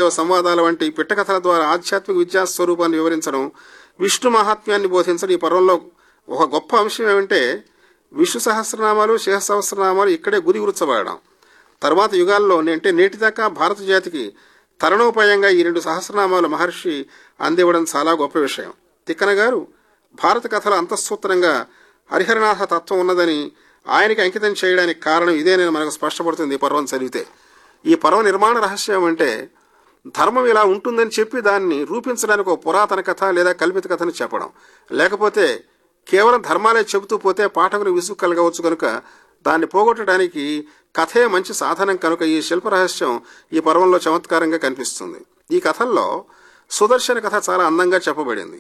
వాసుదేవ సంవాదాల వంటి పిట్టకథల ద్వారా ఆధ్యాత్మిక విద్యా స్వరూపాన్ని వివరించడం విష్ణు మహాత్మ్యాన్ని బోధించడం ఈ పర్వంలో ఒక గొప్ప అంశం ఏమంటే విష్ణు సహస్రనామాలు శేష సహస్రనామాలు ఇక్కడే గురిగుర్చబడడం తర్వాత యుగాల్లో అంటే నేటిదాకా భారత జాతికి తరుణోపాయంగా ఈ రెండు సహస్రనామాలు మహర్షి అందివ్వడం చాలా గొప్ప విషయం తిక్కన గారు భారత కథల అంతఃసూత్రంగా హరిహరనాథ తత్వం ఉన్నదని ఆయనకి అంకితం చేయడానికి కారణం ఇదేనని మనకు స్పష్టపడుతుంది ఈ పర్వం చదివితే ఈ పర్వ నిర్మాణ రహస్యం అంటే ధర్మం ఇలా ఉంటుందని చెప్పి దాన్ని రూపించడానికి ఒక పురాతన కథ లేదా కల్పిత కథని చెప్పడం లేకపోతే కేవలం ధర్మాలే చెబుతూ పోతే పాఠకులు విసుగు కలగవచ్చు కనుక దాన్ని పోగొట్టడానికి కథే మంచి సాధనం కనుక ఈ శిల్ప రహస్యం ఈ పర్వంలో చమత్కారంగా కనిపిస్తుంది ఈ కథల్లో సుదర్శన కథ చాలా అందంగా చెప్పబడింది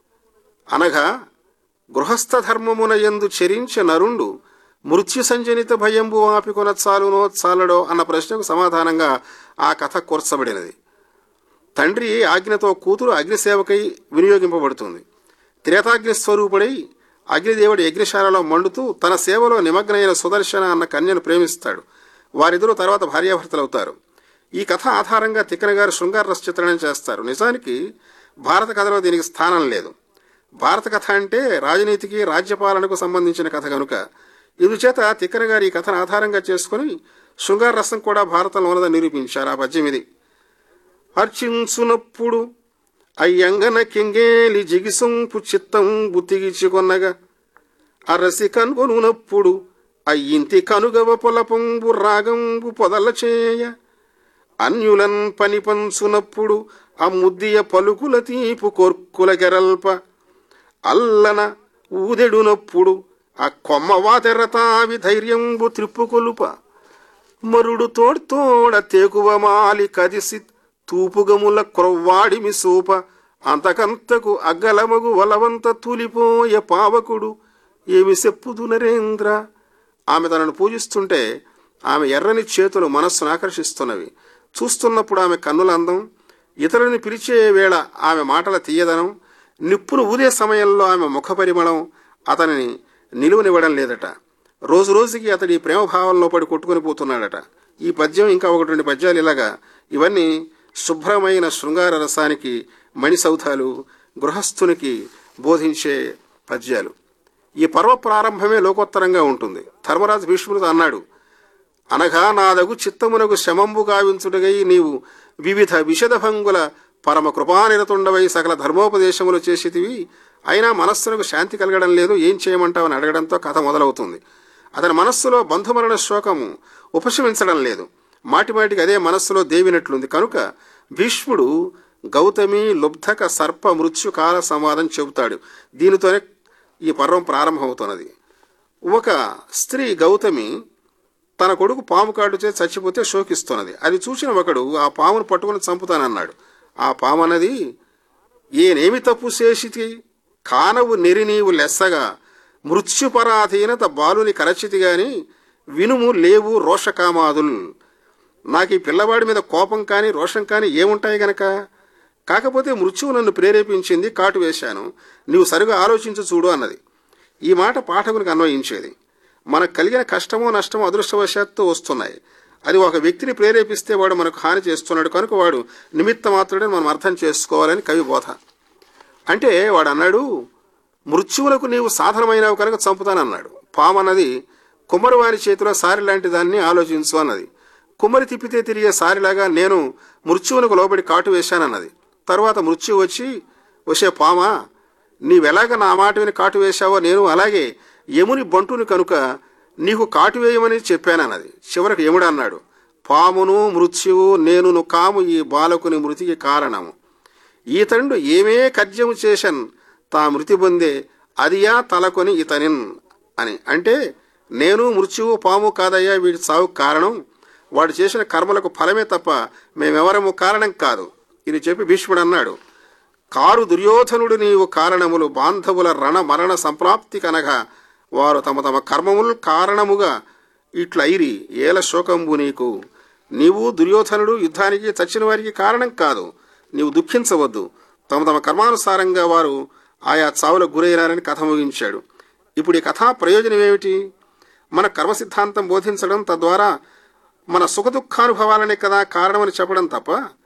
అనగా గృహస్థ ధర్మమున ఎందు చెరించే నరుండు మృత్యు సంజనిత భయంబు ఆపికొన చాలునో చాలడో అన్న ప్రశ్నకు సమాధానంగా ఆ కథ కూర్చబడినది తండ్రి ఆజ్ఞతో కూతురు అగ్నిసేవకై వినియోగింపబడుతుంది త్రేతాగ్ని స్వరూపుడై అగ్నిదేవుడి యజ్ఞశాలలో మండుతూ తన సేవలో నిమగ్నైన సుదర్శన అన్న కన్యను ప్రేమిస్తాడు వారిద్దరూ తర్వాత భార్యాభర్తలవుతారు ఈ కథ ఆధారంగా తిక్కన గారు శృంగార రస చిత్రణం చేస్తారు నిజానికి భారత కథలో దీనికి స్థానం లేదు భారత కథ అంటే రాజనీతికి రాజ్యపాలనకు సంబంధించిన కథ కనుక ఇందుచేత తిక్కన గారు ఈ కథను ఆధారంగా చేసుకుని శృంగార రసం కూడా భారతంలో ఉన్నదని నిరూపించారు ఆ పద్యం ఇది అర్చించునప్పుడు అయ్యంగన కెంగేలి జిగిసొంపు చిత్తం బుద్ధిగిచ్చుకొన్నగా అరసి కనుగొనునప్పుడు అయ్యింతి కనుగవ పొలపంబు రాగంబు పొదల చేయ అన్యులన్ పని పంచునప్పుడు ఆ ముద్దియ పలుకుల తీపు కొర్కుల గెరల్ప అల్లన ఊదెడునప్పుడు ఆ కొమ్మవాతెరతావి ధైర్యంబు త్రిప్పుకొలుప మరుడు తోడ్తోడ తేకువ మాలి కదిసి తూపుగముల క్రొవ్వాడిమి సూప అంతకంతకు అగ్గలమగు వలవంత తూలిపోయే పావకుడు ఏమి చెప్పుదు నరేంద్ర ఆమె తనను పూజిస్తుంటే ఆమె ఎర్రని చేతులు మనస్సును ఆకర్షిస్తున్నవి చూస్తున్నప్పుడు ఆమె కన్నుల అందం ఇతరుని పిలిచే వేళ ఆమె మాటల తీయదనం నిప్పును ఊదే సమయంలో ఆమె ముఖ పరిమళం అతనిని నిలువనివ్వడం లేదట రోజు రోజుకి అతడి ప్రేమభావంలో పడి కొట్టుకుని పోతున్నాడట ఈ పద్యం ఇంకా ఒకటి రెండు పద్యాలు ఇలాగా ఇవన్నీ శుభ్రమైన శృంగార రసానికి మణిసౌధాలు గృహస్థునికి బోధించే పద్యాలు ఈ పర్వ ప్రారంభమే లోకోత్తరంగా ఉంటుంది ధర్మరాజు భీష్ముడితో అన్నాడు అనగా నాదగు చిత్తమునకు శమంబు గావించుటగై నీవు వివిధ విషదభంగుల పరమ కృపానిరతుండవై సకల ధర్మోపదేశములు చేసేటివి అయినా మనస్సునకు శాంతి కలగడం లేదు ఏం చేయమంటావని అడగడంతో కథ మొదలవుతుంది అతని మనస్సులో బంధుమరణ శోకము ఉపశమించడం లేదు మాటిమాటికి అదే మనస్సులో దేవినట్లుంది కనుక భీష్ముడు గౌతమి లుబ్ధక సర్ప మృత్యుకాల సంవాదం చెబుతాడు దీనితోనే ఈ పర్వం ప్రారంభమవుతున్నది ఒక స్త్రీ గౌతమి తన కొడుకు పాము కాటుచే చచ్చిపోతే శోకిస్తున్నది అది చూసిన ఒకడు ఆ పామును పట్టుకుని చంపుతానన్నాడు ఆ పాము అన్నది ఏనేమి తప్పు చేసితి కానవు నెరి నీవు లెస్సగా మృత్యుపరాధీనత బాలుని కరచితి గాని వినుము లేవు రోషకామాదుల్ నాకు ఈ పిల్లవాడి మీద కోపం కానీ రోషం కానీ ఏముంటాయి గనక కాకపోతే మృత్యువు నన్ను ప్రేరేపించింది కాటు వేశాను నీవు సరిగా ఆలోచించు చూడు అన్నది ఈ మాట పాఠకునికి అన్వయించేది మనకు కలిగిన కష్టమో నష్టమో అదృష్టవశాత్తు వస్తున్నాయి అది ఒక వ్యక్తిని ప్రేరేపిస్తే వాడు మనకు హాని చేస్తున్నాడు కనుక వాడు నిమిత్త మాత్రుడని మనం అర్థం చేసుకోవాలని కవి బోధ అంటే వాడు అన్నాడు మృత్యువులకు నీవు సాధనమైనవి కనుక చంపుతానన్నాడు పాము అన్నది కుమ్మరివాని చేతిలో సారి లాంటి దాన్ని ఆలోచించు అన్నది కుమ్మరి తిప్పితే తిరిగే సారిలాగా నేను మృత్యువునకు లోబడి కాటు వేశానన్నది తర్వాత మృత్యు వచ్చి వచ్చే పామా నీవెలాగ నా మాట విని కాటు వేశావో నేను అలాగే యముని బంటుని కనుక నీకు కాటు వేయమని చెప్పానన్నది చివరికి యముడు అన్నాడు పామును మృత్యువు నేనును కాము ఈ బాలకుని మృతికి కారణము ఈతండు ఏమే కర్జము చేశన్ తా మృతి పొందే అదియా తలకొని ఇతనిన్ అని అంటే నేను మృత్యువు పాము కాదయ్యా వీడి చావు కారణం వాడు చేసిన కర్మలకు ఫలమే తప్ప మేమెవరము కారణం కాదు ఇది చెప్పి భీష్ముడు అన్నాడు కారు దుర్యోధనుడు నీవు కారణములు బాంధవుల రణ మరణ సంప్రాప్తి కనగా వారు తమ తమ కర్మములు కారణముగా ఇట్లైరి ఏల శోకంబు నీకు నీవు దుర్యోధనుడు యుద్ధానికి చచ్చిన వారికి కారణం కాదు నీవు దుఃఖించవద్దు తమ తమ కర్మానుసారంగా వారు ఆయా చావులకు గురైనారని కథ ముగించాడు ఇప్పుడు ఈ కథా ప్రయోజనం ఏమిటి మన కర్మ సిద్ధాంతం బోధించడం తద్వారా మన సుఖ దుఃఖానుభవాలనే కదా కారణమని చెప్పడం తప్ప